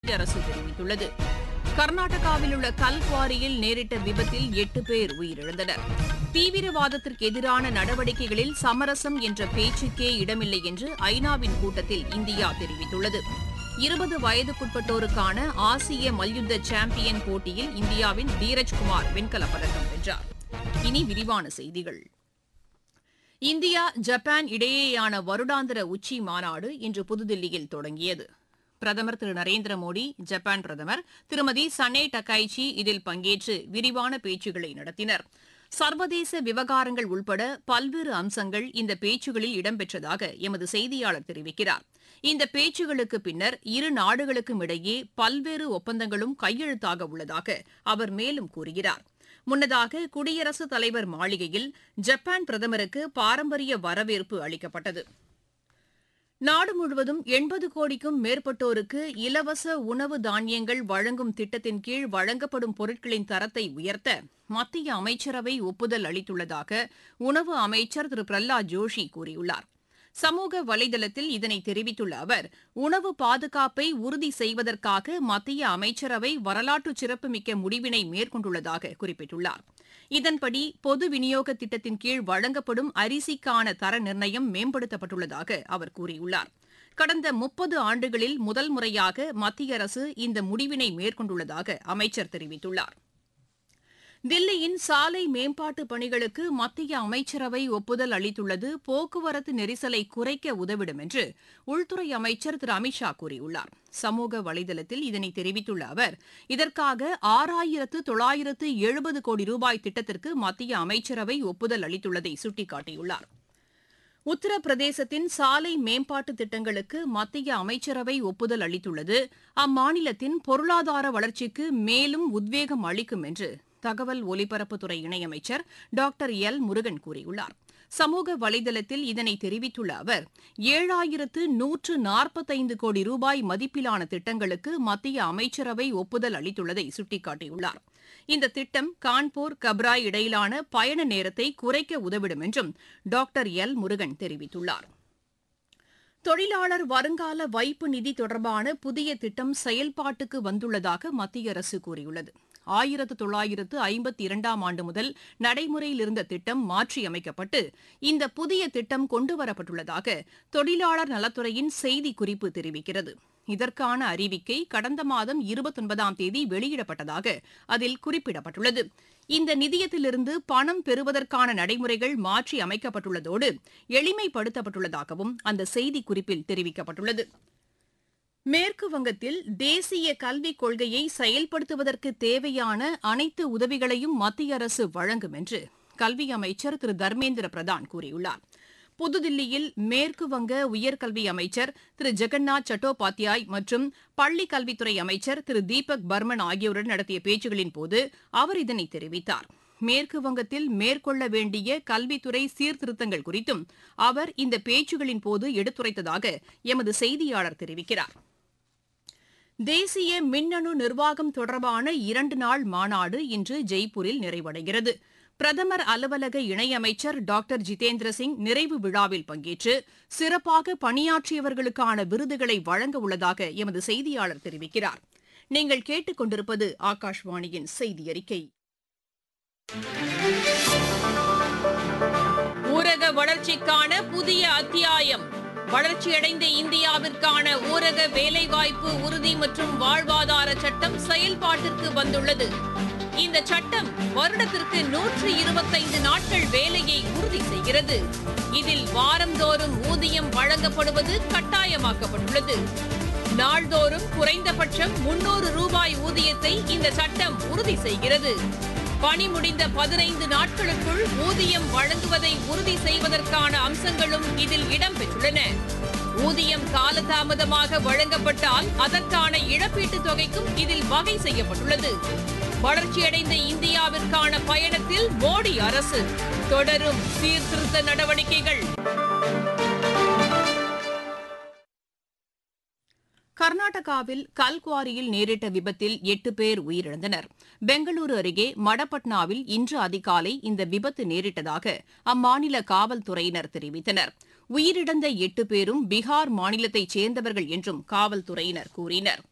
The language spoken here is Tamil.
மத்திய அரசு தெரிவித்துள்ளது கர்நாடகாவில் உள்ள கல்குவாரியில் நேரிட்ட விபத்தில் எட்டு பேர் உயிரிழந்தனர் தீவிரவாதத்திற்கு எதிரான நடவடிக்கைகளில் சமரசம் என்ற பேச்சுக்கே இடமில்லை என்று ஐநாவின் கூட்டத்தில் இந்தியா தெரிவித்துள்ளது இருபது வயதுக்குட்பட்டோருக்கான ஆசிய மல்யுத்த சாம்பியன் போட்டியில் இந்தியாவின் தீரஜ்குமார் வெண்கலப் பதக்கம் வென்றார் இனி விரிவான செய்திகள் இந்தியா ஜப்பான் இடையேயான வருடாந்திர உச்சி மாநாடு இன்று புதுதில்லியில் தொடங்கியது பிரதமர் திரு நரேந்திர மோடி ஜப்பான் பிரதமர் திருமதி சனே டக்காய்ச்சி இதில் பங்கேற்று விரிவான பேச்சுக்களை நடத்தினர் சர்வதேச விவகாரங்கள் உள்பட பல்வேறு அம்சங்கள் இந்த பேச்சுகளில் இடம்பெற்றதாக எமது செய்தியாளர் தெரிவிக்கிறார் இந்த பேச்சுகளுக்கு பின்னர் இரு நாடுகளுக்கும் இடையே பல்வேறு ஒப்பந்தங்களும் கையெழுத்தாக உள்ளதாக அவர் மேலும் கூறுகிறார் முன்னதாக குடியரசுத் தலைவர் மாளிகையில் ஜப்பான் பிரதமருக்கு பாரம்பரிய வரவேற்பு அளிக்கப்பட்டது நாடு முழுவதும் எண்பது கோடிக்கும் மேற்பட்டோருக்கு இலவச உணவு தானியங்கள் வழங்கும் திட்டத்தின் கீழ் வழங்கப்படும் பொருட்களின் தரத்தை உயர்த்த மத்திய அமைச்சரவை ஒப்புதல் அளித்துள்ளதாக உணவு அமைச்சர் திரு பிரஹ்லாத் ஜோஷி கூறியுள்ளார் சமூக வலைதளத்தில் இதனை தெரிவித்துள்ள அவர் உணவு பாதுகாப்பை உறுதி செய்வதற்காக மத்திய அமைச்சரவை வரலாற்று சிறப்புமிக்க முடிவினை மேற்கொண்டுள்ளதாக குறிப்பிட்டுள்ளார் இதன்படி பொது விநியோக திட்டத்தின் கீழ் வழங்கப்படும் அரிசிக்கான தர நிர்ணயம் மேம்படுத்தப்பட்டுள்ளதாக அவர் கூறியுள்ளார் கடந்த முப்பது ஆண்டுகளில் முதல் முறையாக மத்திய அரசு இந்த முடிவினை மேற்கொண்டுள்ளதாக அமைச்சர் தெரிவித்துள்ளார் தில்லியின் சாலை மேம்பாட்டு பணிகளுக்கு மத்திய அமைச்சரவை ஒப்புதல் அளித்துள்ளது போக்குவரத்து நெரிசலை குறைக்க உதவிடும் என்று உள்துறை அமைச்சர் திரு அமித்ஷா கூறியுள்ளார் சமூக வலைதளத்தில் இதனை தெரிவித்துள்ள அவர் இதற்காக ஆறாயிரத்து தொள்ளாயிரத்து எழுபது கோடி ரூபாய் திட்டத்திற்கு மத்திய அமைச்சரவை ஒப்புதல் அளித்துள்ளதை சுட்டிக்காட்டியுள்ளார் உத்தரப்பிரதேசத்தின் சாலை மேம்பாட்டு திட்டங்களுக்கு மத்திய அமைச்சரவை ஒப்புதல் அளித்துள்ளது அம்மாநிலத்தின் பொருளாதார வளர்ச்சிக்கு மேலும் உத்வேகம் அளிக்கும் என்று தகவல் ஒலிபரப்புத்துறை இணையமைச்சர் டாக்டர் எல் முருகன் கூறியுள்ளார் சமூக வலைதளத்தில் இதனை தெரிவித்துள்ள அவர் ஏழாயிரத்து நூற்று நாற்பத்தைந்து கோடி ரூபாய் மதிப்பிலான திட்டங்களுக்கு மத்திய அமைச்சரவை ஒப்புதல் அளித்துள்ளதை சுட்டிக்காட்டியுள்ளார் இந்த திட்டம் கான்பூர் கப்ராய் இடையிலான பயண நேரத்தை குறைக்க உதவிடும் என்றும் டாக்டர் எல் முருகன் தெரிவித்துள்ளார் தொழிலாளர் வருங்கால வைப்பு நிதி தொடர்பான புதிய திட்டம் செயல்பாட்டுக்கு வந்துள்ளதாக மத்திய அரசு கூறியுள்ளது ஆயிரத்து தொள்ளாயிரத்து ஐம்பத்தி இரண்டாம் ஆண்டு முதல் நடைமுறையில் இருந்த திட்டம் மாற்றியமைக்கப்பட்டு இந்த புதிய திட்டம் கொண்டுவரப்பட்டுள்ளதாக தொழிலாளர் நலத்துறையின் செய்திக்குறிப்பு தெரிவிக்கிறது இதற்கான அறிவிக்கை கடந்த மாதம் இருபத்தொன்பதாம் தேதி வெளியிடப்பட்டதாக அதில் குறிப்பிடப்பட்டுள்ளது இந்த நிதியத்திலிருந்து பணம் பெறுவதற்கான நடைமுறைகள் மாற்றி அமைக்கப்பட்டுள்ளதோடு எளிமைப்படுத்தப்பட்டுள்ளதாகவும் அந்த செய்திக்குறிப்பில் தெரிவிக்கப்பட்டுள்ளது மேற்கு வங்கத்தில் தேசிய கல்விக் கொள்கையை செயல்படுத்துவதற்கு தேவையான அனைத்து உதவிகளையும் மத்திய அரசு வழங்கும் என்று கல்வி அமைச்சர் திரு தர்மேந்திர பிரதான் கூறியுள்ளார் புதுதில்லியில் மேற்கு வங்க உயர்கல்வி அமைச்சர் திரு ஜெகநாத் சட்டோபாத்யாய் மற்றும் பள்ளிக் கல்வித்துறை அமைச்சர் திரு தீபக் பர்மன் ஆகியோருடன் நடத்திய பேச்சுகளின் போது அவர் இதனை தெரிவித்தார் மேற்கு வங்கத்தில் மேற்கொள்ள வேண்டிய கல்வித்துறை சீர்திருத்தங்கள் குறித்தும் அவர் இந்த பேச்சுகளின் போது எடுத்துரைத்ததாக எமது செய்தியாளர் தெரிவிக்கிறார் தேசிய மின்னணு நிர்வாகம் தொடர்பான இரண்டு நாள் மாநாடு இன்று ஜெய்ப்பூரில் நிறைவடைகிறது பிரதமர் அலுவலக இணையமைச்சர் டாக்டர் ஜிதேந்திர சிங் நிறைவு விழாவில் பங்கேற்று சிறப்பாக பணியாற்றியவர்களுக்கான விருதுகளை வழங்க உள்ளதாக எமது செய்தியாளர் தெரிவிக்கிறார் நீங்கள் கேட்டுக்கொண்டிருப்பது ஆகாஷ்வாணியின் செய்தி அறிக்கை ஊரக வளர்ச்சிக்கான புதிய அத்தியாயம் வளர்ச்சியடைந்த இந்தியாவிற்கான ஊரக வேலைவாய்ப்பு உறுதி மற்றும் வாழ்வாதார சட்டம் செயல்பாட்டிற்கு வந்துள்ளது இந்த சட்டம் வருடத்திற்கு நூற்று இருபத்தைந்து நாட்கள் வேலையை உறுதி செய்கிறது இதில் வாரந்தோறும் ஊதியம் வழங்கப்படுவது கட்டாயமாக்கப்பட்டுள்ளது நாள்தோறும் குறைந்தபட்சம் முன்னூறு ரூபாய் ஊதியத்தை இந்த சட்டம் உறுதி செய்கிறது பணி முடிந்த பதினைந்து நாட்களுக்குள் ஊதியம் வழங்குவதை உறுதி செய்வதற்கான அம்சங்களும் இதில் இடம்பெற்றுள்ளன ஊதியம் காலதாமதமாக வழங்கப்பட்டால் அதற்கான இழப்பீட்டுத் தொகைக்கும் இதில் வகை செய்யப்பட்டுள்ளது வளர்ச்சியடைந்த இந்தியாவிற்கான பயணத்தில் மோடி அரசு தொடரும் சீர்திருத்த நடவடிக்கைகள் கர்நாடகாவில் கல்குவாரியில் நேரிட்ட விபத்தில் எட்டு பேர் உயிரிழந்தனர் பெங்களூரு அருகே மடப்பட்னாவில் இன்று அதிகாலை இந்த விபத்து நேரிட்டதாக அம்மாநில காவல்துறையினர் தெரிவித்தனர் உயிரிழந்த எட்டு பேரும் பீகார் மாநிலத்தைச் சேர்ந்தவர்கள் என்றும் காவல்துறையினர் கூறினர்